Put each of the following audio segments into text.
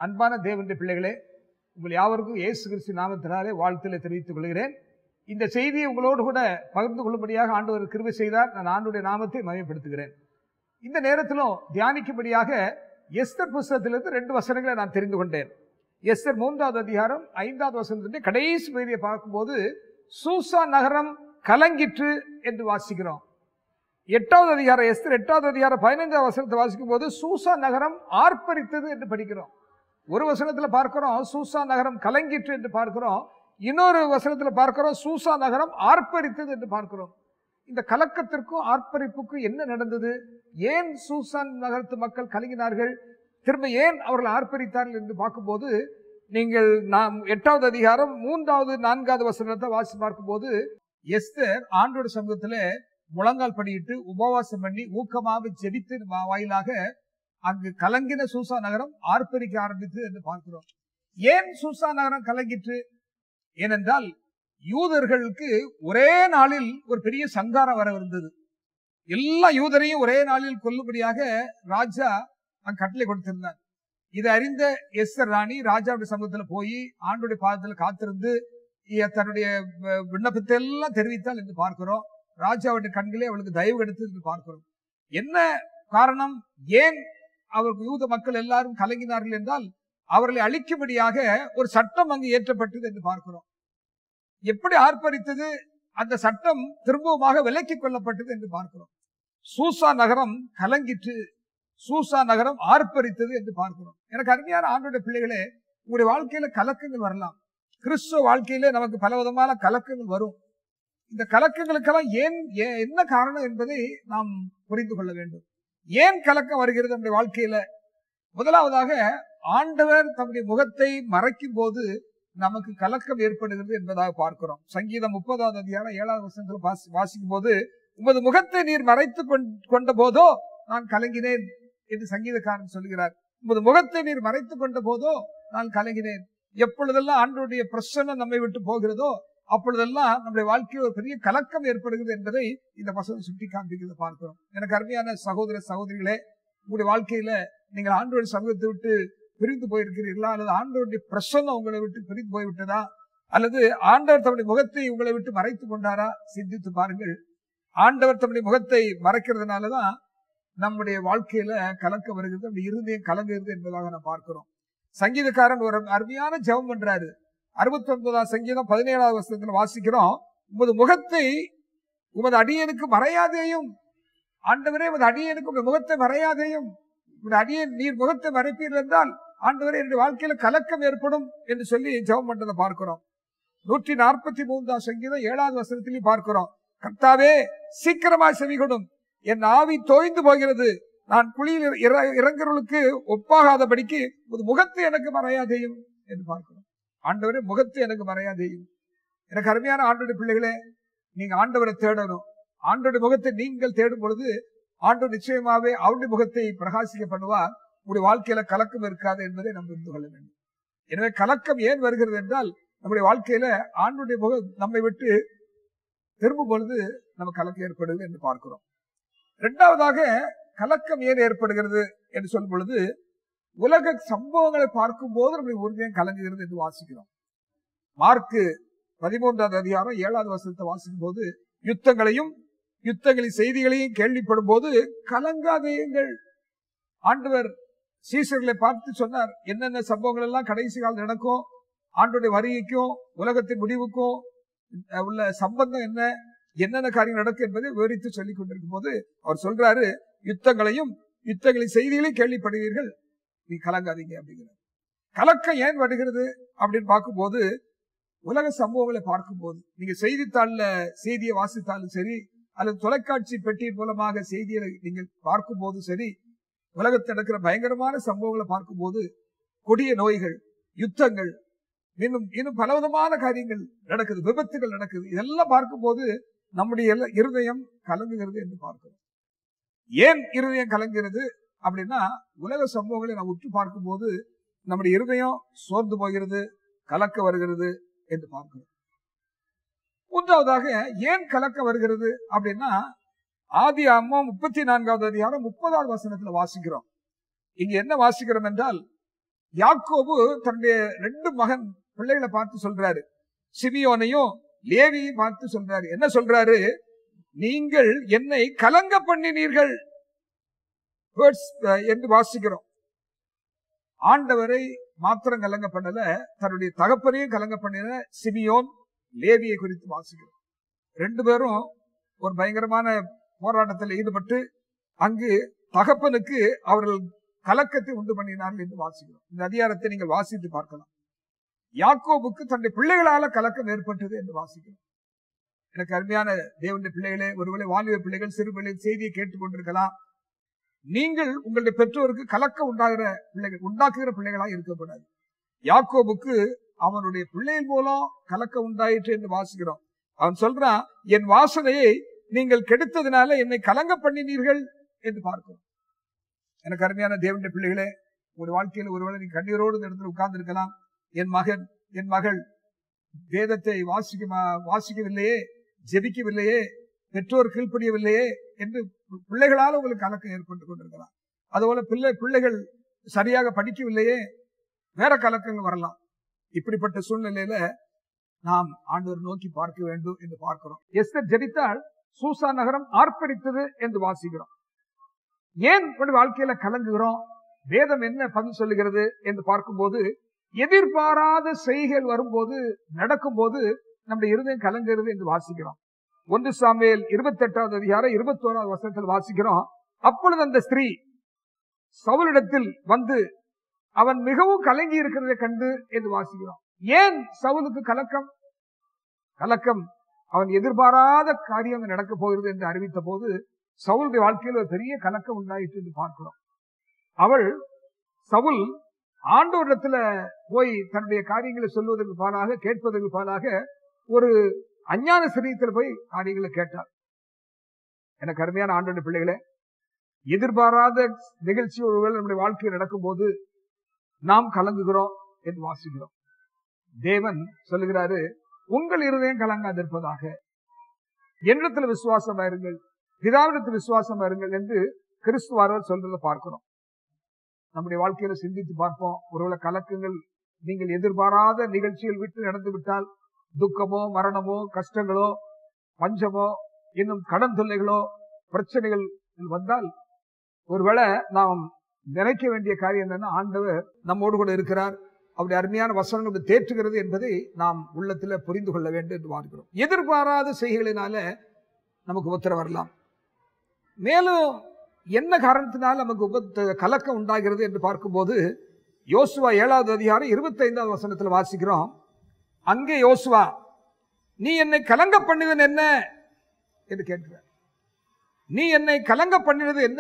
அன்பான தேவனுடைய பிள்ளைகளே உங்கள் யாவருக்கும் இயேசு கிறிஸ்து நாமத்தினாலே வாழ்த்துல தெரிவித்துக் கொள்கிறேன் இந்த செய்தியை உங்களோடு கூட பகிர்ந்து கொள்ளும்படியாக ஆண்டவர் கிருபை செய்தார் நான் ஆண்டுடைய நாமத்தை மயப்படுத்துகிறேன் இந்த நேரத்திலும் தியானிக்கும்படியாக எஸ்தர் புஸ்தகத்திலிருந்து ரெண்டு வசனங்களை நான் தெரிந்து கொண்டேன் எஸ்தர் மூன்றாவது அதிகாரம் ஐந்தாவது வசனத்தினுடைய கடைசி பகுதியை பார்க்கும்போது சூசா நகரம் கலங்கிற்று என்று வாசிக்கிறோம் எட்டாவது அதிகாரம் எஸ்தர் எட்டாவது அதிகாரம் பதினைந்தாவது வசனத்தை வாசிக்கும் போது சூசா நகரம் ஆர்ப்பரித்தது என்று படிக்கிறோம் ஒரு வசனத்துல பார்க்கிறோம் சூசா நகரம் கலங்கிற்று என்று பார்க்கிறோம் இன்னொரு வசனத்துல பார்க்கிறோம் சூசா நகரம் ஆர்ப்பரித்தது என்று பார்க்கிறோம் இந்த கலக்கத்திற்கும் ஆர்ப்பரிப்புக்கும் என்ன நடந்தது ஏன் சூசான் நகரத்து மக்கள் கலங்கினார்கள் திரும்ப ஏன் அவர்கள் ஆர்ப்பரித்தார்கள் என்று பார்க்கும்போது நீங்கள் நாம் எட்டாவது அதிகாரம் மூன்றாவது நான்காவது வசனத்தை வாசி பார்க்கும்போது எஸ்தர் ஆண்டோட சமூகத்துல முழங்கால் படியிட்டு உபவாசம் பண்ணி ஊக்கமாக ஜெபித்து வா- வாயிலாக அங்கு கலங்கின சூசா நகரம் ஆர்ப்பரிக்க ஆரம்பித்தது என்று பார்க்கிறோம் ஏன் சூசா நகரம் கலங்கிற்று ஏனென்றால் யூதர்களுக்கு ஒரே நாளில் ஒரு பெரிய சங்காரம் வரவிருந்தது எல்லா யூதரையும் ஒரே நாளில் கொல்லும்படியாக ராஜா அங்கு கட்டளை கொடுத்திருந்தார் இதை அறிந்த எஸ்தர் ராணி ராஜாவுடைய சமூகத்துல போய் ஆண்டுடைய பாதத்துல காத்திருந்து இ- தன்னுடைய வ- விண்ணப்பத்தை எல்லாம் தெரிவித்தாள் என்று பார்க்கிறோம் ராஜாவுடைய கண்களே அவளுக்கு தயவு எடுத்தது என்று பார்க்கிறோம் என்ன காரணம் ஏன் அவருக்கு யூத மக்கள் எல்லாரும் கலங்கினார்கள் என்றால் அவர்களை அழிக்கும்படியாக ஒரு சட்டம் அங்கு ஏற்றப்பட்டது என்று பார்க்கிறோம் எப்படி ஆர்ப்பரித்தது அந்த சட்டம் திரும்பவுமாக விலக்கிக் கொள்ளப்பட்டது என்று பார்க்கிறோம் சூசா நகரம் கலங்கிற்று சூசா நகரம் ஆர்ப்பரித்தது என்று பார்க்கிறோம் எனக்கு அருமையான ஆண்டோட பிள்ளைகளே உங்களுடைய வாழ்க்கையில கலக்கங்கள் வரலாம் கிறிஸ்துவ வாழ்க்கையில நமக்கு பலவிதமான கலக்கங்கள் வரும் இந்த கலக்கங்களுக்கெல்லாம் ஏன் ஏ- என்ன காரணம் என்பதை நாம் புரிந்து கொள்ள வேண்டும் ஏன் கலக்கம் வருகிறது நம்முடைய வாழ்க்கையில முதலாவதாக ஆண்டவர் தம்முடைய முகத்தை மறைக்கும் போது நமக்கு கலக்கம் ஏற்படுகிறது என்பதாக பார்க்கிறோம் சங்கீதம் முப்பதாவது அதிகாரம் ஏழாவது வசனத்தில் வாசி- வாசிக்கும் போது உமது முகத்தை நீர் மறைத்து கொண்ட போதோ நான் கலங்கினேன் என்று சங்கீதக்காரன் சொல்கிறார் உமது முகத்தை நீர் மறைத்து கொண்ட போதோ நான் கலங்கினேன் எப்பொழுதெல்லாம் ஆண்டவருடைய பிரசன்னம் நம்மை விட்டு போகிறதோ அப்பொழுதெல்லாம் நம்முடைய வாழ்க்கையில் ஒரு பெரிய கலக்கம் ஏற்படுகிறது என்பதை இந்த வசனம் சுட்டி காண்பிக்கிறது பார்க்கிறோம் எனக்கு அருமையான சகோதர சகோதரிகளே உங்களுடைய வாழ்க்கையில நீங்கள் ஆண்டோட சமூகத்தை விட்டு பிரிந்து போயிருக்கிறீர்களா அல்லது ஆண்டவருடைய பிரசன்னம் உங்களை விட்டு பிரிந்து போய்விட்டதா அல்லது ஆண்டவர் தம்முடைய முகத்தை உங்களை விட்டு மறைத்து கொண்டாரா சிந்தித்து பாருங்கள் ஆண்டவர் தம்முடைய முகத்தை மறைக்கிறதுனாலதான் நம்முடைய வாழ்க்கையில கலக்க வருகிறது நம்முடைய இருதயம் கலங்குகிறது என்பதாக நாம் பார்க்கிறோம் சங்கீதக்காரன் ஒரு அருமையான ஜெபம் பண்றாரு அறுபத்தி ஒன்பதாம் சங்கீதம் பதினேழாவது வருஷத்துல வாசிக்கிறோம் உமது முகத்தை உமது அடியனுக்கு மறையாதேயும் ஆண்டவரே உமது அடியனுக்கு உமது முகத்தை மறையாதேயும் உமது அடியன் நீர் முகத்தை மறைப்பீர்கள் என்றால் ஆண்டவரே என்னுடைய வாழ்க்கையில கலக்கம் ஏற்படும் என்று சொல்லி ஜெபம் பண்றதை பார்க்கிறோம் நூற்றி நாற்பத்தி மூன்றாம் சங்கீதம் ஏழாவது வசனத்திலையும் பார்க்கிறோம் கர்த்தாவே சீக்கிரமாய் செவிகொடும் என் ஆவி தோய்ந்து போகிறது நான் குழியில் இற- இறங்குறவர்களுக்கு ஒப்பாகாதபடிக்கு உமது முகத்தை எனக்கு மறையாதேயும் என்று பார்க்கிறோம் ஆண்டவரே முகத்தை எனக்கு மறையாதேயும் எனக்கு அருமையான ஆண்டோட பிள்ளைகளே நீங்க ஆண்டவரை தேடணும் ஆண்டோட முகத்தை நீங்கள் தேடும் பொழுது ஆண்டவர் நிச்சயமாவே அவருடைய முகத்தை பிரகாசிக்க பண்ணுவார் உங்களுடைய வாழ்க்கையில கலக்கம் இருக்காது என்பதை நாம் புரிந்து கொள்ள வேண்டும் எனவே கலக்கம் ஏன் வருகிறது என்றால் நம்முடைய வாழ்க்கையில ஆண்டுடைய முகம் நம்மை விட்டு திரும்பும் பொழுது நம்ம கலக்கம் ஏற்படுகிறது என்று பார்க்கிறோம் இரண்டாவதாக கலக்கம் ஏன் ஏற்படுகிறது என்று சொல்லும் பொழுது உலக சம்பவங்களை பார்க்கும் போது நம்முடைய உறுதியம் கலங்குகிறது என்று வாசிக்கிறோம் மார்க்கு பதிமூன்றாவது அதிகாரம் ஏழாவது வசனத்தை வாசிக்கும் போது யுத்தங்களையும் யுத்தங்களின் செய்திகளையும் கேள்விப்படும் போது கலங்காதேயுங்கள் ஆண்டவர் சீசர்களை பார்த்து சொன்னார் என்னென்ன சம்பவங்கள் எல்லாம் கடைசி காலம் நடக்கும் ஆண்டுடைய வருகைக்கும் உலகத்தின் முடிவுக்கும் அஹ், உள்ள சம்பந்தம் என்ன என்னென்ன காரியம் நடக்கும் என்பதை விவரித்து சொல்லிக் கொண்டிருக்கும் போது அவர் சொல்றாரு யுத்தங்களையும் யுத்தங்களின் செய்திகளையும் கேள்விப்படுவீர்கள் நீ கலங்காதீங்க அப்படிங்கிறார் கலக்கம் ஏன் வருகிறது அப்படின்னு பார்க்கும்போது உலக சம்பவங்களை பார்க்கும்போது நீங்க செய்தித்தாள்ல செய்தியை வாசித்தாலும் சரி அல்லது தொலைக்காட்சி பெட்டியின் மூலமாக செய்தியை நீங்கள் பார்க்கும்போது சரி உலகத்தில் நடக்கிற பயங்கரமான சம்பவங்களை பார்க்கும்போது கொடிய நோய்கள் யுத்தங்கள் இன்னும் இன்னும் பலவிதமான காரியங்கள் நடக்குது விபத்துகள் நடக்குது இதெல்லாம் பார்க்கும்போது நம்முடைய எல்லா- இருதயம் கலங்குகிறது என்று பார்க்கிறோம் ஏன் இருதயம் கலங்குகிறது அப்படின்னா உலக சம்பவங்களை நாம் உற்று பார்க்கும்போது நம்முடைய இருதயம் சோர்ந்து போகிறது கலக்க வருகிறது என்று பார்க்கிறோம் மூன்றாவதாக ஏன் கலக்க வருகிறது அப்படின்னா ஆதி அம்மா முப்பத்தி நான்காவது அதிகாரம் முப்பதாவது வசனத்துல வாசிக்கிறோம் இங்க என்ன வாசிக்கிறோம் என்றால் யாக்கோபு தன்னுடைய ரெண்டு மகன் பிள்ளைகளை பார்த்து சொல்றாரு சிமியோனையும் லேவியையும் பார்த்து சொல்றாரு என்ன சொல்றாரு நீங்கள் என்னை கலங்க பண்ணினீர்கள் Words, அஹ், என்று வாசிக்கிறோம் ஆண்டவரை மாத்திரம் கலங்க பண்ணல தன்னுடைய தகப்பனையும் கலங்க பண்ணின சிமியோன் லேவியை குறித்து வாசிக்கிறோம் ரெண்டு பேரும் ஒரு பயங்கரமான போராட்டத்தில் ஈடுபட்டு அங்கு தகப்பனுக்கு அவர்கள் கலக்கத்தை உண்டு பண்ணினார்கள் என்று வாசிக்கிறோம் இந்த அதிகாரத்தை நீங்கள் வாசித்து பார்க்கலாம் யாக்கோபுக்கு தன்னுடைய பிள்ளைகளால கலக்கம் ஏற்பட்டது என்று வாசிக்கிறோம் எனக்கு அருமையான தேவனுடைய பிள்ளைகளே ஒருவேளை வாலிப பிள்ளைகள் சிறு பிள்ளைகள் செய்தியை கேட்டுக் கொண்டிருக்கலாம் நீங்கள் உங்களுடைய பெற்றோருக்கு கலக்கம் உண்டாகிற பிள்ளைகள் உண்டாக்குகிற பிள்ளைகளாக இருக்கக்கூடாது யாக்கோபுக்கு அவனுடைய பிள்ளைகள் மூலம் கலக்கம் உண்டாயிற்று என்று வாசிக்கிறோம் அவன் சொல்றான் என் வாசனையை நீங்கள் கெடுத்ததுனால என்னை கலங்க பண்ணினீர்கள் என்று பார்க்கிறோம் எனக்கு அருமையான தேவனுடைய பிள்ளைகளே ஒரு வாழ்க்கையில் ஒருவேளை நீ கண்ணீரோடு இந்த இடத்துல உட்கார்ந்து இருக்கலாம் என் மகன் என் மகள் வேதத்தை வாசிக்க வாசிக்கவில்லையே ஜெபிக்கவில்லையே பெற்றோர் கீழ்ப்படியவில்லையே என்று பிள்ளைகளால் உங்களுக்கு கலக்கம் ஏற்பட்டு கொண்டிருக்கலாம் அதுபோல பிள்ளை பிள்ளைகள் சரியாக படிக்கவில்லையே வேற கலக்கங்கள் வரலாம் இப்படிப்பட்ட சூழ்நிலையில நாம் ஆண்டவர் நோக்கி பார்க்க வேண்டும் என்று பார்க்கிறோம் எஸ்தர் ஜெபித்தால் சூசா நகரம் ஆர்ப்பரித்தது என்று வாசிக்கிறோம் ஏன் இப்படி வாழ்க்கையில கலங்குகிறோம் வேதம் என்ன பதில் சொல்லுகிறது என்று பார்க்கும்போது எதிர்பாராத செய்கைகள் வரும்போது நடக்கும்போது நம்முடைய இருதயம் கலங்குகிறது என்று வாசிக்கிறோம் ஒன்று சாமியல் இருபத்தி எட்டாவது அதிகாரம் இருபத்தி ஓராவது வசனத்தில் வாசிக்கிறோம் அப்பொழுது அந்த ஸ்திரீ சவுலிடத்தில் வந்து அவன் மிகவும் கலங்கி இருக்கிறதை கண்டு என்று வாசிக்கிறோம் ஏன் சவுலுக்கு கலக்கம் கலக்கம் அவன் எதிர்பாராத காரியம் நடக்க போகிறது என்று அறிவித்த போது சவுளுடைய வாழ்க்கையில் ஒரு பெரிய கலக்கம் உண்டாயிற்று என்று பார்க்கிறோம் அவள் சவுல் ஆண்டோரிடத்துல போய் தன்னுடைய காரியங்களை சொல்வதற்கு பாலாக கேட்பதற்கு பாலாக ஒரு அஞ்ஞான சிரியத்தில் போய் காரியங்களை கேட்டார் எனக்கு அருமையான ஆண்டோட பிள்ளைகளே எதிர்பாராத நிகழ்ச்சி ஒருவேளை நம்முடைய வாழ்க்கையில் நடக்கும்போது நாம் கலங்குகிறோம் என்று வாசிக்கிறோம் தேவன் சொல்லுகிறாரு உங்கள் இருதயம் கலங்காதிருப்பதாக என்னிடத்தில் விசுவாசமா இருங்கள் பிதாவிடத்தில் விசுவாசமா இருங்கள் என்று கிறிஸ்துவாரவர் சொல்றதை பார்க்கிறோம் நம்முடைய வாழ்க்கையில சிந்தித்து பார்ப்போம் ஒருவேளை கலக்கங்கள் நீங்கள் எதிர்பாராத நிகழ்ச்சிகள் விட்டு நடந்து விட்டால் துக்கமோ மரணமோ கஷ்டங்களோ பஞ்சமோ இன்னும் கடன் தொல்லைகளோ பிரச்சனைகள் வந்தால் ஒருவேளை நாம் நினைக்க வேண்டிய காரியம் என்னன்னா ஆண்டவர் நம்மோடு கூட இருக்கிறார் அவருடைய அருமையான வசனங்கள் தேற்றுகிறது என்பதை நாம் உள்ளத்துல புரிந்து கொள்ள வேண்டும் என்று பார்க்கிறோம் எதிர்பாராத செய்கைகளினால நமக்கு உத்தரவு வரலாம் மேலும் என்ன காரணத்தினால் நமக்கு உபத்த கலக்கம் உண்டாகிறது என்று பார்க்கும்போது யோசுவா ஏழாவது அதிகாரம் இருபத்தி ஐந்தாவது வசனத்தில் வாசிக்கிறோம் அங்கே யோசுவா நீ என்னை கலங்க பண்ணினது என்ன என்று கேட்கிறார் நீ என்னை கலங்க பண்ணினது என்ன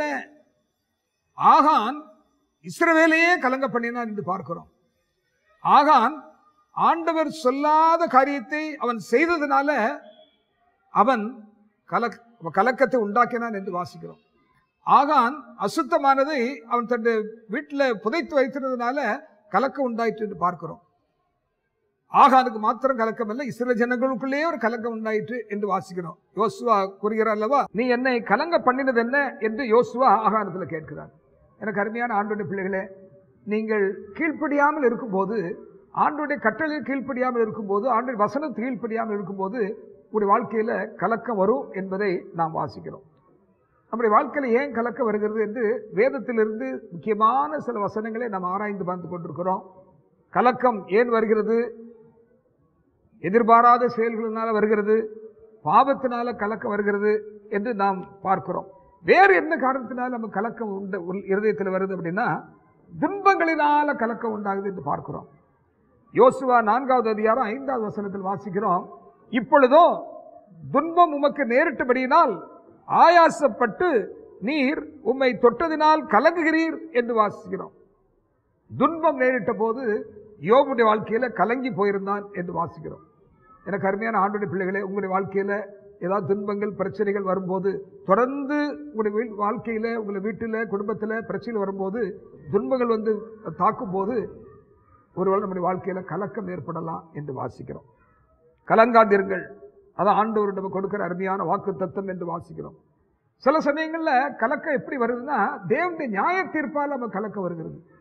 ஆகான் இஸ்ரவேலையே கலங்க பண்ணினான் என்று பார்க்கிறோம் ஆகான் ஆண்டவர் சொல்லாத காரியத்தை அவன் செய்ததுனால அவன் கலக் கலக்கத்தை உண்டாக்கினான் என்று வாசிக்கிறோம் ஆகான் அசுத்தமானதை அவன் தன்னுடைய வீட்டில் புதைத்து வைத்திருந்ததுனால கலக்கம் உண்டாயிற்று என்று பார்க்கிறோம் ஆகானுக்கு மாத்திரம் கலக்கம் இல்லை இஸ்ரேல் ஜனங்களுக்குள்ளேயே ஒரு கலக்கம் உண்டாயிற்று என்று வாசிக்கிறோம் யோசுவா கூறுகிறார் அல்லவா நீ என்னை கலங்க பண்ணினது என்ன என்று யோசுவா ஆகானத்தில் கேட்கிறார் எனக்கு அருமையான ஆண்டுடைய பிள்ளைகளே நீங்கள் கீழ்ப்படியாமல் இருக்கும்போது ஆண்டுடைய கட்டளையில் கீழ்ப்படியாமல் இருக்கும்போது ஆண்டுடைய வசனம் கீழ்ப்படியாமல் இருக்கும்போது ஒரு வாழ்க்கையில கலக்கம் வரும் என்பதை நாம் வாசிக்கிறோம் நம்முடைய வாழ்க்கையில ஏன் கலக்கம் வருகிறது என்று வேதத்திலிருந்து முக்கியமான சில வசனங்களை நாம் ஆராய்ந்து பார்த்து கொண்டிருக்கிறோம் கலக்கம் ஏன் வருகிறது எதிர்பாராத செயல்களினால வருகிறது பாவத்தினால கலக்கம் வருகிறது என்று நாம் பார்க்கிறோம் வேறு என்ன காரணத்தினால் நம்ம கலக்கம் உண்டு இருதயத்தில் வருது அப்படின்னா துன்பங்களினால கலக்கம் உண்டாகுது என்று பார்க்கிறோம் யோசுவா நான்காவது அதிகாரம் ஐந்தாவது வசனத்தில் வாசிக்கிறோம் இப்பொழுதோ துன்பம் உமக்கு நேரிட்டபடியினால் ஆயாசப்பட்டு நீர் உம்மை தொட்டதினால் கலங்குகிறீர் என்று வாசிக்கிறோம் துன்பம் நேரிட்ட போது யோபுடைய வாழ்க்கையில கலங்கி போயிருந்தான் என்று வாசிக்கிறோம் எனக்கு அருமையான ஆண்டுடைய பிள்ளைகளே உங்களுடைய வாழ்க்கையில ஏதாவது துன்பங்கள் பிரச்சனைகள் வரும்போது தொடர்ந்து உங்களுடைய வீ- வாழ்க்கையில உங்களை வீட்டில் குடும்பத்தில் பிரச்சனைகள் வரும்போது துன்பங்கள் வந்து தாக்கும் போது ஒருவேளை நம்முடைய வாழ்க்கையில கலக்கம் ஏற்படலாம் என்று வாசிக்கிறோம் கலங்காதிருங்கள் அதான் ஆண்டவர் நம்ம கொடுக்கிற அருமையான வாக்கு தத்துவம் என்று வாசிக்கிறோம் சில சமயங்கள்ல கலக்கம் எப்படி வருதுன்னா தேவனுடைய நியாய தீர்ப்பால் நம்ம கலக்கம் வருகிறது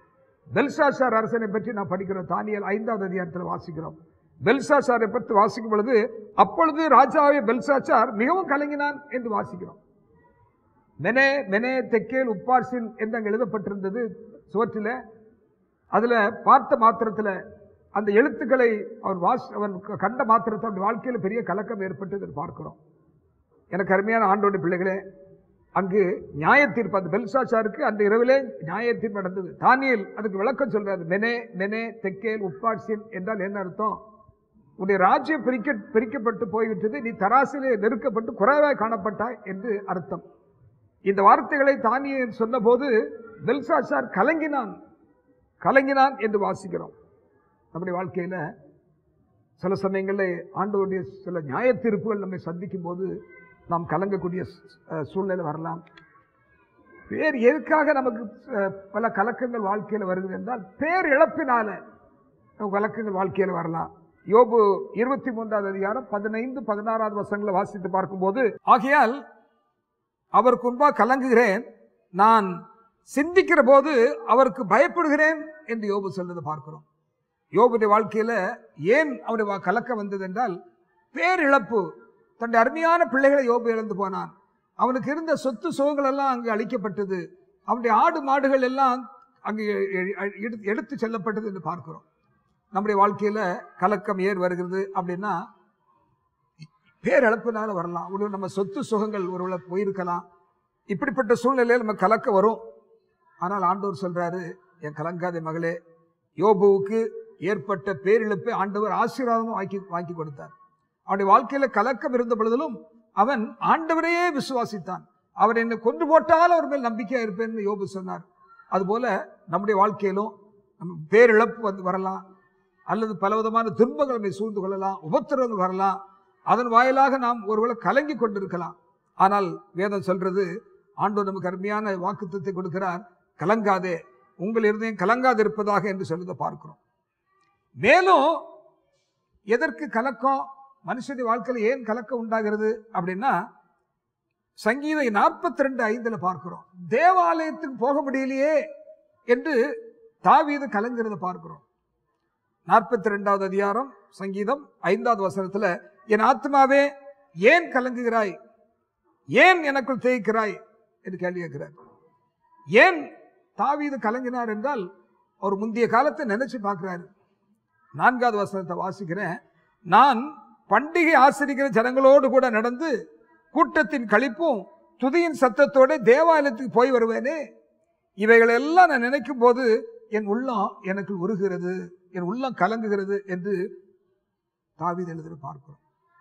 பெல்சாசார் அரசனை பற்றி நான் படிக்கிறோம் தானியல் ஐந்தாவது அதிகாரத்தில் வாசிக்கிறோம் பெல்சாசாரை பற்றி வாசிக்கும் பொழுது அப்பொழுது ராஜாவே பெல்சாசார் மிகவும் கலங்கினான் என்று வாசிக்கிறோம் மெனே மெனே தெக்கேல் உப்பார்சின் என்று அங்கே எழுதப்பட்டிருந்தது சுவற்றில் அதில் பார்த்த மாத்திரத்தில் அந்த எழுத்துக்களை அவர் வாஸ் அவன் கண்ட மாத்திரத்தில் அவருடைய வாழ்க்கையில் பெரிய கலக்கம் ஏற்பட்டு பார்க்கிறோம் எனக்கு அருமையான ஆண்டோட பிள்ளைகளே அங்கு நியாய தீர்ப்பு அந்த பெல்சாச்சாருக்கு அந்த இரவிலே நியாய தீர்ப்பு நடந்தது தானியல் அதுக்கு விளக்கம் சொல்றாரு மெனே மெனே தெக்கேல் உப்பாட்சின் என்றால் என்ன அர்த்தம் உன்னுடைய ராஜ்யம் பிரிக்க பிரிக்கப்பட்டு போய்விட்டது நீ தராசிலே நெருக்கப்பட்டு குறைவாய் காணப்பட்டாய் என்று அர்த்தம் இந்த வார்த்தைகளை தானியல் சொன்னபோது பெல்சாச்சார் கலங்கினான் கலங்கினான் என்று வாசிக்கிறோம் நம்முடைய வாழ்க்கையில் சில சமயங்களில் ஆண்டவருடைய சில நியாய தீர்ப்புகள் நம்மை சந்திக்கும் போது நாம் கலங்கக்கூடிய அஹ், சூழ்நிலை வரலாம் பேர் எதுக்காக நமக்கு அஹ், பல கலக்கங்கள் வாழ்க்கையில் வருகிறது என்றால் பேர் இழப்பினால நமக்கு கலக்கங்கள் வாழ்க்கையில் வரலாம் யோபு இருபத்தி மூன்றாவது அதிகாரம் பதினைந்து பதினாறாவது வசங்களை வாசித்து பார்க்கும்போது ஆகையால் அவருக்கு முன்பாக கலங்குகிறேன் நான் சிந்திக்கிற போது அவருக்கு பயப்படுகிறேன் என்று யோபு சொல்றதை பார்க்கிறோம் யோபுடைய வாழ்க்கையில ஏன் அவருடைய வா- கலக்கம் வந்தது என்றால் பேரிழப்பு தன்னுடைய அருமையான பிள்ளைகளை யோபு இழந்து போனான் அவனுக்கு இருந்த சொத்து சுகங்கள் எல்லாம் அங்கு அழிக்கப்பட்டது அவனுடைய ஆடு மாடுகள் எல்லாம் அங்கு எ- எ- எடுத்து- எடுத்து செல்லப்பட்டது என்று பார்க்கிறோம் நம்முடைய வாழ்க்கையில கலக்கம் ஏன் வருகிறது அப்படின்னா பேரிழப்பினால வரலாம் ஒரு நம்ம சொத்து சுகங்கள் ஒருவேளை போயிருக்கலாம் இப்படிப்பட்ட சூழ்நிலையில் நம்ம கலக்க வரும் ஆனால் ஆண்டவர் சொல்றாரு என் கலங்காத மகளே யோபுவுக்கு ஏற்பட்ட பேரிழப்பை ஆண்டவர் ஆசீர்வாதமும் வாங்கி வாங்கி கொடுத்தார் அவனுடைய வாழ்க்கையில கலக்கம் இருந்த பொழுதிலும் அவன் ஆண்டவரையே விசுவாசித்தான் அவர் என்னை கொண்டு போட்டாலும் அவர் மேல் நம்பிக்கையா இருப்பேன்னு யோபு சொன்னார் அதுபோல நம்முடைய வாழ்க்கையிலும் நம்ம பேரிழப்பு வந்து வரலாம் அல்லது பலவிதமான துன்பங்கள் நம்மை சூழ்ந்து கொள்ளலாம் உபத்திரவங்கள் வரலாம் அதன் வாயிலாக நாம் ஒருவேளை கலங்கி கொண்டிருக்கலாம் ஆனால் வேதம் சொல்றது ஆண்டவர் நமக்கு அருமையான வாக்குத்தத்தை கொடுக்கிறார் கலங்காதே உங்கள் இருதயம் கலங்காது இருப்பதாக என்று சொல்லுவதை பார்க்கிறோம் மேலும் எதற்கு கலக்கம் மனுஷனுடைய வாழ்க்கையில் ஏன் கலக்கம் உண்டாகிறது அப்படின்னா சங்கீத நாற்பத்தி ரெண்டு ஐந்துல பார்க்கிறோம் தேவாலயத்துக்கு போக முடியலையே என்று தாவீது கலங்கிறத பார்க்கிறோம் நாற்பத்தி ரெண்டாவது அதிகாரம் சங்கீதம் ஐந்தாவது வசனத்துல என் ஆத்மாவே ஏன் கலங்குகிறாய் ஏன் எனக்குள் தேய்க்கிறாய் என்று கேள்வி கேட்கிறார் ஏன் தாவீது கலங்கினார் என்றால் அவர் முந்தைய காலத்தை நினைச்சு பார்க்கிறாரு நான்காவது வசனத்தை வாசிக்கிறேன் நான் பண்டிகை ஆசிரிக்கிற ஜனங்களோடு கூட நடந்து கூட்டத்தின் களிப்பும் துதியின் சத்தத்தோட தேவாலயத்துக்கு போய் வருவேனே இவைகளெல்லாம் நான் நினைக்கும் போது என் உள்ளம் எனக்கு உருகிறது என் உள்ளம் கலங்குகிறது என்று தாவீது எழுதி பார்க்கிறோம்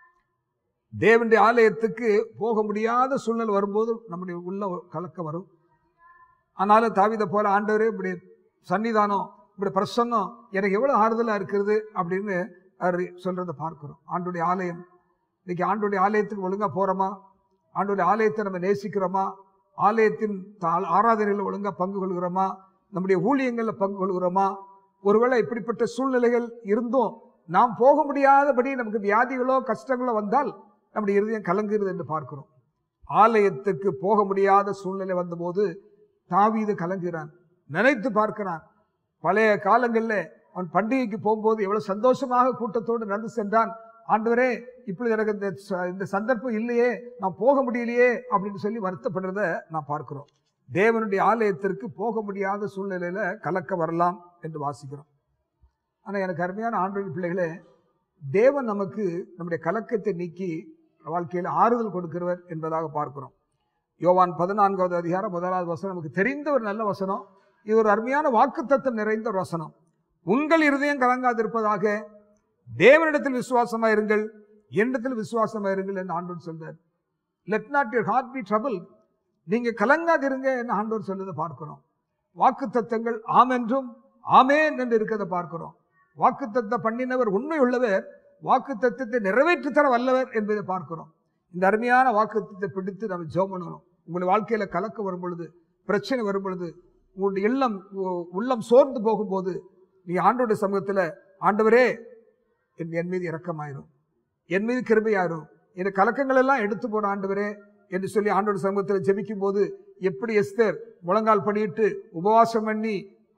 தேவனுடைய ஆலயத்துக்கு போக முடியாத சூழ்நிலை வரும்போது நம்முடைய உள்ள கலக்க வரும் ஆனாலும் தாவிதை போல ஆண்டவரே இப்படி சன்னிதானம் இப்படி பிரசன்னம் எனக்கு எவ்வளவு ஆறுதலா இருக்கிறது அப்படின்னு அவர் சொல்றதை பார்க்கிறோம் ஆண்டுடைய ஆலயம் இன்னைக்கு ஆண்டுடைய ஆலயத்துக்கு ஒழுங்கா போறோமா ஆண்டுடைய ஆலயத்தை நம்ம நேசிக்கிறோமா ஆலயத்தின் தா- ஆராதனைகளில் ஒழுங்கா பங்கு கொள்கிறோமா நம்முடைய ஊழியங்களில் பங்கு கொள்கிறோமா ஒருவேளை இப்படிப்பட்ட சூழ்நிலைகள் இருந்தும் நாம் போக முடியாதபடி நமக்கு வியாதிகளோ கஷ்டங்களோ வந்தால் நம்முடைய இருதயம் கலங்குகிறது என்று பார்க்கிறோம் ஆலயத்துக்கு போக முடியாத சூழ்நிலை வந்தபோது தாவீது கலங்குகிறான் நினைத்து பார்க்கிறான் பழைய காலங்களில் அவன் பண்டிகைக்கு போகும்போது எவ்வளவு சந்தோஷமாக கூட்டத்தோடு நடந்து சென்றான் ஆண்டவரே இப்பொழுது எனக்கு இந்த ச- இந்த சந்தர்ப்பம் இல்லையே நான் போக முடியலையே அப்படின்னு சொல்லி வருத்தப்படுறத நான் பார்க்கிறோம் தேவனுடைய ஆலயத்திற்கு போக முடியாத சூழ்நிலையில கலக்க வரலாம் என்று வாசிக்கிறோம் ஆனா எனக்கு அருமையான ஆண்டவரின் பிள்ளைகளே தேவன் நமக்கு நம்முடைய கலக்கத்தை நீக்கி வாழ்க்கையில் ஆறுதல் கொடுக்கிறவர் என்பதாக பார்க்கிறோம் யோவான் பதினான்காவது அதிகாரம் முதலாவது வசனம் நமக்கு தெரிந்த ஒரு நல்ல வசனம் இது ஒரு அருமையான வாக்குத்தத்தம் நிறைந்த ஒரு வசனம் உங்கள் இருதயம் கலங்காதிருப்பதாக தேவனிடத்தில் விசுவாசமா இருங்கள் என்னிடத்தில் விசுவாசமா இருங்கள் என்று ஆண்டவர் சொல்றார் let not your heart be trouble நீங்க கலங்காதிருங்க என்று ஆண்டவர் சொல்றதை பார்க்கிறோம் வாக்குத்தத்தங்கள் ஆமென்றும் ஆமேன் என்று இருக்கிறத பார்க்கிறோம் வாக்குத்தத்த பண்ணினவர் உண்மை உள்ளவர் வாக்குத்தத்தத்தை நிறைவேற்றி தர வல்லவர் என்பதை பார்க்கிறோம் இந்த அருமையான வாக்குத்தத்தை பிடித்து நம்ம ஜெபம் பண்ணணும் உங்களுடைய வாழ்க்கையில கலக்க வரும் பொழுது பிரச்சனை வரும் பொழுது உங்களுடைய இல்லம் உ- உள்ளம் சோர்ந்து போகும்போது நீ ஆண்டோட சமூகத்துல ஆண்டவரே என் என் மீது இரக்கமாயிரும் என் மீது கிருபையாயிரும் என் கலக்கங்கள் எல்லாம் எடுத்து போன ஆண்டவரே என்று சொல்லி ஆண்டோட சமூகத்தில் ஜெபிக்கும் போது எப்படி எஸ்தர் முழங்கால் பண்ணிட்டு உபவாசம் பண்ணி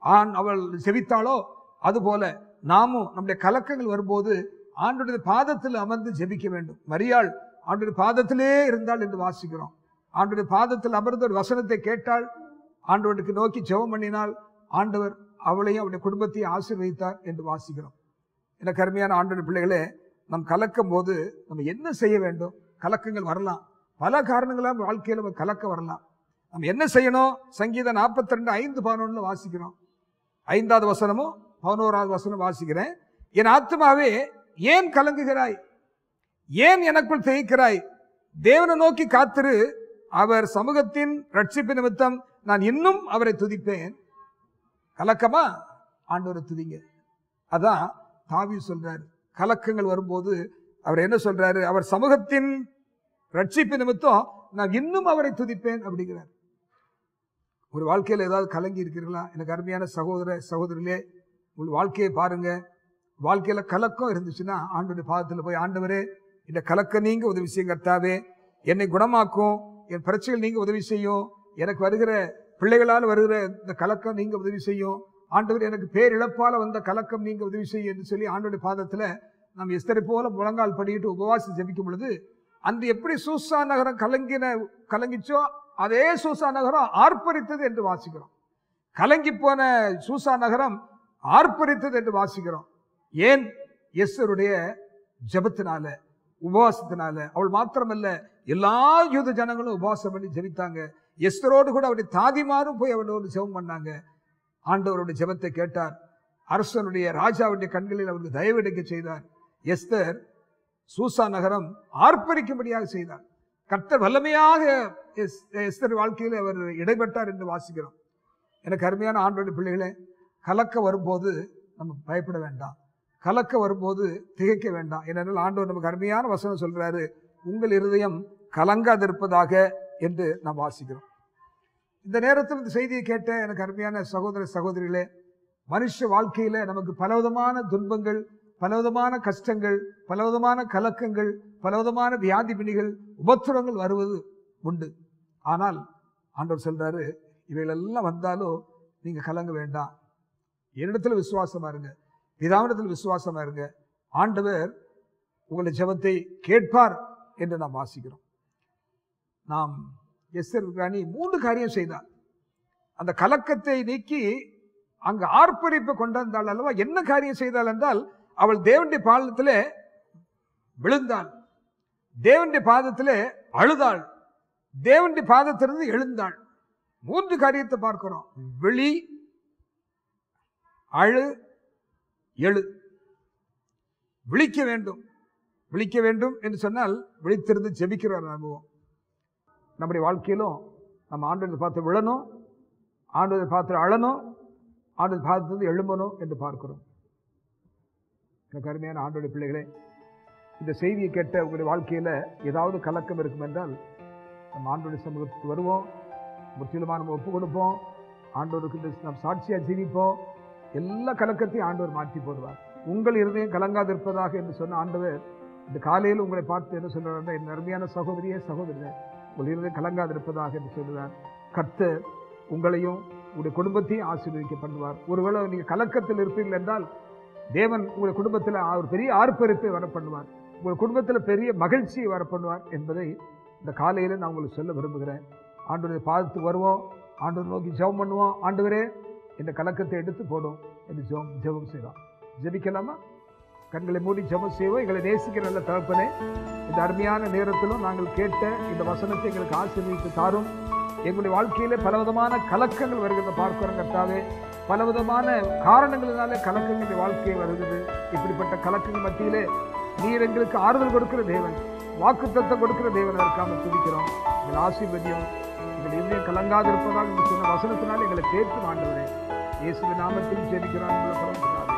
ஆண் அவள் ஜெபித்தாளோ அதுபோல நாமும் நம்முடைய கலக்கங்கள் வரும்போது ஆண்டுடைய பாதத்தில் அமர்ந்து ஜெபிக்க வேண்டும் மரியாள் ஆண்டுடைய பாதத்திலே இருந்தாள் என்று வாசிக்கிறோம் ஆண்டுடைய பாதத்தில் அமர்ந்த ஒரு வசனத்தை கேட்டால் ஆண்டவருக்கு நோக்கி ஜெபம் பண்ணினால் ஆண்டவர் அவளையும் அவருடைய குடும்பத்தையும் ஆசீர்வதித்தார் என்று வாசிக்கிறோம் எனக்கு அருமையான ஆண்டவர் பிள்ளைகளே நம் கலக்கும் போது நம்ம என்ன செய்ய வேண்டும் கலக்கங்கள் வரலாம் பல காரணங்களால் வாழ்க்கையில் நம்ம கலக்க வரலாம் நம்ம என்ன செய்யணும் சங்கீதம் நாற்பத்தி ரெண்டு ஐந்து பதினொன்றுல வாசிக்கிறோம் ஐந்தாவது வசனமும் பதினோராவது வசனம் வாசிக்கிறேன் என் ஆத்மாவே ஏன் கலங்குகிறாய் ஏன் எனக்குள் தேய்க்கிறாய் தேவனை நோக்கி காத்திரு அவர் சமூகத்தின் ரட்சிப்பு நிமித்தம் நான் இன்னும் அவரை துதிப்பேன் கலக்கமா ஆண்டவரை துதிங்க அதான் தாவி சொல்றாரு கலக்கங்கள் வரும்போது அவர் என்ன சொல்றாரு அவர் சமூகத்தின் ரட்சிப்பு நிமித்தம் நான் இன்னும் அவரை துதிப்பேன் அப்படிங்கிறார் ஒரு வாழ்க்கையில் ஏதாவது கலங்கி இருக்கிறீர்களா எனக்கு அருமையான சகோதர சகோதரிலே உங்கள் வாழ்க்கையை பாருங்க வாழ்க்கையில கலக்கம் இருந்துச்சுன்னா ஆண்டுடைய பாதத்தில் போய் ஆண்டவரே இந்த கலக்கம் நீங்க உதவி செய்யுங்க கர்த்தாவே என்னை குணமாக்கும் என் பிரச்சனைகள் நீங்க உதவி செய்யும் எனக்கு வருகிற பிள்ளைகளால் வருகிற இந்த கலக்கம் நீங்க உதவி செய்யும் ஆண்டவர் எனக்கு பேரிழப்பால வந்த கலக்கம் நீங்க உதவி செய்யும் என்று சொல்லி ஆண்டோடைய பாதத்துல நாம் எஸ்தரை போல முழங்கால் படிட்டு உபவாசி ஜெபிக்கும் பொழுது அன்று எப்படி சூசா நகரம் கலங்கின கலங்கிச்சோ அதே சூசா நகரம் ஆர்ப்பரித்தது என்று வாசிக்கிறோம் கலங்கி போன சூசா நகரம் ஆர்ப்பரித்தது என்று வாசிக்கிறோம் ஏன் எஸ்தருடைய ஜெபத்தினால உபவாசத்தினால அவள் மாத்திரமல்ல எல்லா யூத ஜனங்களும் உபவாசம் பண்ணி ஜெபித்தாங்க எஸ்தரோடு கூட அவருடைய தாதிமாரும் போய் அவரோடு ஜெபம் பண்ணாங்க ஆண்டவருடைய ஜெபத்தை கேட்டார் அரசனுடைய ராஜாவுடைய கண்களில் அவருக்கு தயவெடுக்க செய்தார் எஸ்தர் சூசா நகரம் ஆர்ப்பரிக்கும்படியாக செய்தார் கர்த்தர் வல்லமையாக எஸ்- எஸ்தர் வாழ்க்கையில் அவர் இடைப்பட்டார் என்று வாசிக்கிறோம் எனக்கு அருமையான ஆண்டோட பிள்ளைகளே கலக்க வரும்போது நம்ம பயப்பட வேண்டாம் கலக்க வரும்போது திகைக்க வேண்டாம் ஏனென்றால் ஆண்டவர் நமக்கு அருமையான வசனம் சொல்றாரு உங்கள் இருதயம் கலங்காதிருப்பதாக என்று நாம் வாசிக்கிறோம் இந்த நேரத்தில் இந்த செய்தியை கேட்ட எனக்கு அருமையான சகோதர சகோதரிகளே மனுஷ வாழ்க்கையில நமக்கு பலவிதமான துன்பங்கள் பலவிதமான கஷ்டங்கள் பலவிதமான கலக்கங்கள் பலவிதமான வியாதி பிணிகள் உபத்திரங்கள் வருவது உண்டு ஆனால் ஆண்டவர் சொல்றாரு இவைகளெல்லாம் வந்தாலும் நீங்க கலங்க வேண்டாம் என்னிடத்துல விசுவாசமா இருங்க பிதாவிடத்தில் விசுவாசமா இருங்க ஆண்டவர் உங்களுடைய ஜெபத்தை கேட்பார் என்று நாம் வாசிக்கிறோம் நாம் எஸ்தர் ராணி மூன்று காரியம் செய்தார் அந்த கலக்கத்தை நீக்கி அங்கு ஆர்ப்பரிப்பை கொண்டிருந்தாள் அல்லவா என்ன காரியம் செய்தாள் என்றால் அவள் தேவனுடைய பாதத்திலே விழுந்தாள் தேவனுடைய பாதத்திலே அழுதாள் தேவனுடைய பாதத்திலிருந்து எழுந்தாள் மூன்று காரியத்தை பார்க்கிறோம் விழி அழு எழு விழிக்க வேண்டும் விழிக்க வேண்டும் என்று சொன்னால் விழித்திருந்து ஜெபிக்கிற ஒரு அனுபவம் நம்முடைய வாழ்க்கையிலும் நம்ம ஆண்டவரை பார்த்து விழணும் ஆண்டவரை பார்த்து அழணும் ஆண்டவர் பார்த்து எழும்பணும் என்று பார்க்கிறோம் எனக்கு அருமையான ஆண்டோடைய பிள்ளைகளே இந்த செய்தியை கேட்ட உங்களுடைய வாழ்க்கையில் ஏதாவது கலக்கம் இருக்கும் என்றால் நம்ம ஆண்டோடைய சமூகத்துக்கு வருவோம் முற்றிலுமாக நம்ம ஒப்பு கொடுப்போம் ஆண்டோருக்கு இந்த நாம் சாட்சியாக ஜீவிப்போம் எல்லா கலக்கத்தையும் ஆண்டவர் மாற்றி போடுவார் உங்கள் இருதயம் கலங்காதிருப்பதாக என்று சொன்ன ஆண்டவர் இந்த காலையில் உங்களை பார்த்து என்ன சொல்றாருன்னா என் அருமையான சகோதரியே சகோதரனே உங்கள் இருதயம் கலங்காதிருப்பதாக என்று சொல்லுவார் கர்த்தர் உங்களையும் உங்களுடைய குடும்பத்தையும் ஆசீர்வதிக்க பண்ணுவார் ஒருவேளை நீங்கள் கலக்கத்தில் இருப்பீர்கள் என்றால் தேவன் உங்களுடைய குடும்பத்தில் ஒரு பெரிய ஆர்ப்பரிப்பை வர பண்ணுவார் உங்கள் குடும்பத்தில் பெரிய மகிழ்ச்சியை வர பண்ணுவார் என்பதை இந்த காலையில் நான் உங்களுக்கு சொல்ல விரும்புகிறேன் ஆண்டவரை பார்த்து வருவோம் ஆண்டவர் நோக்கி ஜெபம் பண்ணுவோம் ஆண்டவரே இந்த கலக்கத்தை எடுத்து போடும் என்று ஜெபம் ஜெபம் செய்வோம் ஜெபிக்கலாமா கண்களை மூடி ஜெபம் செய்வோம் எங்களை நேசிக்கிற நல்ல தகப்பனே இந்த அருமையான நேரத்திலும் நாங்கள் கேட்ட இந்த வசனத்தை எங்களுக்கு ஆசீர்வதித்து தாரும் எங்களுடைய வாழ்க்கையிலே பலவிதமான கலக்கங்கள் வருகிறத பார்க்கிறோம் கர்த்தாவே பலவிதமான காரணங்களினாலே கலக்கங்கள் இந்த வாழ்க்கையில் வருகிறது இப்படிப்பட்ட கலக்கங்கள் மத்தியிலே நீர் எங்களுக்கு ஆறுதல் கொடுக்கிற தேவன் வாக்குத்தத்தம் கொடுக்கிற தேவன் இருக்காம துதிக்கிறோம் எங்கள் ஆசீர்வதியம் எங்கள் இதயம் கலங்காதிருப்பதால் என்று சொன்ன வசனத்தினால் எங்களை கேட்கும் ஆண்டவரே இயேசுவின் நாமத்தில் ஜெபிக்கிறான் உங்களை பரம்புகிறார்